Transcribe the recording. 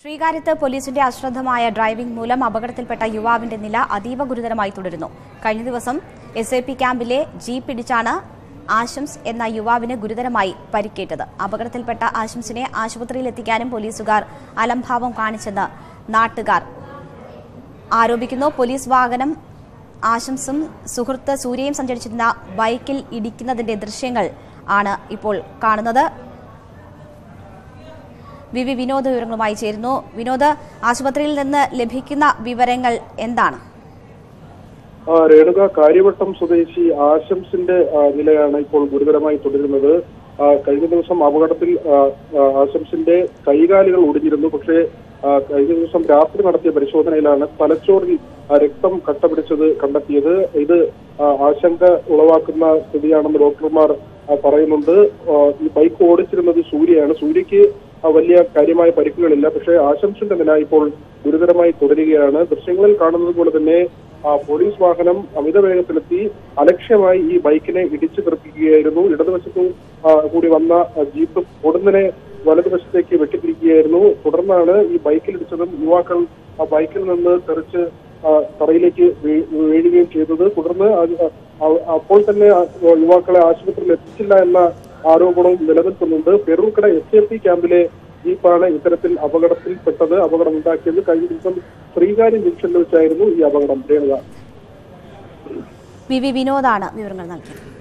ശ്രീകാര്യത്ത് പോലീസിന്റെ അശ്രദ്ധമായ ഡ്രൈവിംഗ് മൂലം അപകടത്തിൽപ്പെട്ട യുവാവിന്റെ നില അതീവ ഗുരുതരമായി തുടരുന്നു കഴിഞ്ഞ ദിവസം എസ് ഐ പി ക്യാമ്പിലെ ജീപ്പ് ഇടിച്ചാണ് ആശംസ് എന്ന യുവാവിന് ഗുരുതരമായി പരിക്കേറ്റത് അപകടത്തിൽപ്പെട്ട ആശംസിനെ ആശുപത്രിയിൽ എത്തിക്കാനും പോലീസുകാർ അലംഭാവം കാണിച്ചെന്ന് നാട്ടുകാർ ആരോപിക്കുന്നു പോലീസ് വാഹനം ആശംസും സുഹൃത്ത് സൂര്യയും സഞ്ചരിച്ചിരുന്ന ബൈക്കിൽ ഇടിക്കുന്നതിന്റെ ദൃശ്യങ്ങൾ ആണ് ഇപ്പോൾ കാണുന്നത് വി വി വിനോദ് വിവരങ്ങളുമായി ചേരുന്നു വിനോദ് ആശുപത്രിയിൽ നിന്ന് ലഭിക്കുന്ന വിവരങ്ങൾ എന്താണ് ആ, രേണുക കാര്യവട്ടം സ്വദേശി ആശംസിന്റെ ആ, നിലയാണ് ഇപ്പോൾ ഗുരുതരമായി തുടരുന്നത് ആ, കഴിഞ്ഞ ദിവസം അപകടത്തിൽ ആ, ആ, ആശംസിന്റെ കൈകാലുകൾ ഒടിഞ്ഞിരുന്നു പക്ഷേ ആ, കഴിഞ്ഞ ദിവസം രാത്രി നടത്തിയ പരിശോധനയിലാണ് തലച്ചോറിൽ ആ, രക്തം കട്ടപിടിച്ചത് കണ്ടെത്തിയത് ഇത് ആ, ആശങ്ക ഉളവാക്കുന്ന സ്ഥിതിയാണെന്ന് ഡോക്ടർമാർ ആ, പറയുന്നുണ്ട് ആ, ഈ ബൈക്ക് ഓടിച്ചിരുന്നത് സൂര്യയാണ് സൂര്യക്ക് ആ, വലിയ കാര്യമായ പരിക്കുകളില്ല പക്ഷേ ആശംസിന്റെ നില ഇപ്പോൾ ഗുരുതരമായി തുടരുകയാണ് ദൃശ്യങ്ങളിൽ കാണുന്നത് പോലെ തന്നെ ആ, പോലീസ് വാഹനം അമിത വേഗത്തിലെത്തി അലക്ഷ്യമായി ഈ ബൈക്കിനെ ഇടിച്ചു തെറിപ്പിക്കുകയായിരുന്നു ഇടതുവശത്തു ആ, കൂടി വന്ന ആ, ജീപ്പ് പൊടുന്നനെ വലതുവശത്തേക്ക് വെട്ടിപ്പിടിക്കുകയായിരുന്നു തുടർന്നാണ് ഈ ബൈക്കിൽ ഇടിച്ചതും യുവാക്കൾ ആ ബൈക്കിൽ നിന്ന് തെറിച്ച് ആ, തറയിലേക്ക് വീ- വീഴുകയും ചെയ്തത് തുടർന്ന് അത് ആ- അപ്പോൾ തന്നെ ആ, യുവാക്കളെ ആശുപത്രിയിൽ എത്തിച്ചില്ല എന്ന ആരോപണവും നിലനിൽക്കുന്നുണ്ട് പെറൂക്കട എസ് എ പി ക്യാമ്പിലെ ജീപ്പാണ് ഇത്തരത്തിൽ അപകടത്തിൽപ്പെട്ടത് അപകടം ഉണ്ടാക്കിയത് കഴിഞ്ഞ ദിവസം ശ്രീകാര്യം ജംഗ്ഷനിൽ വെച്ചായിരുന്നു ഈ അപകടം രേണുക വി വി വിനോദാണ് വിവരങ്ങൾ നൽകിയത്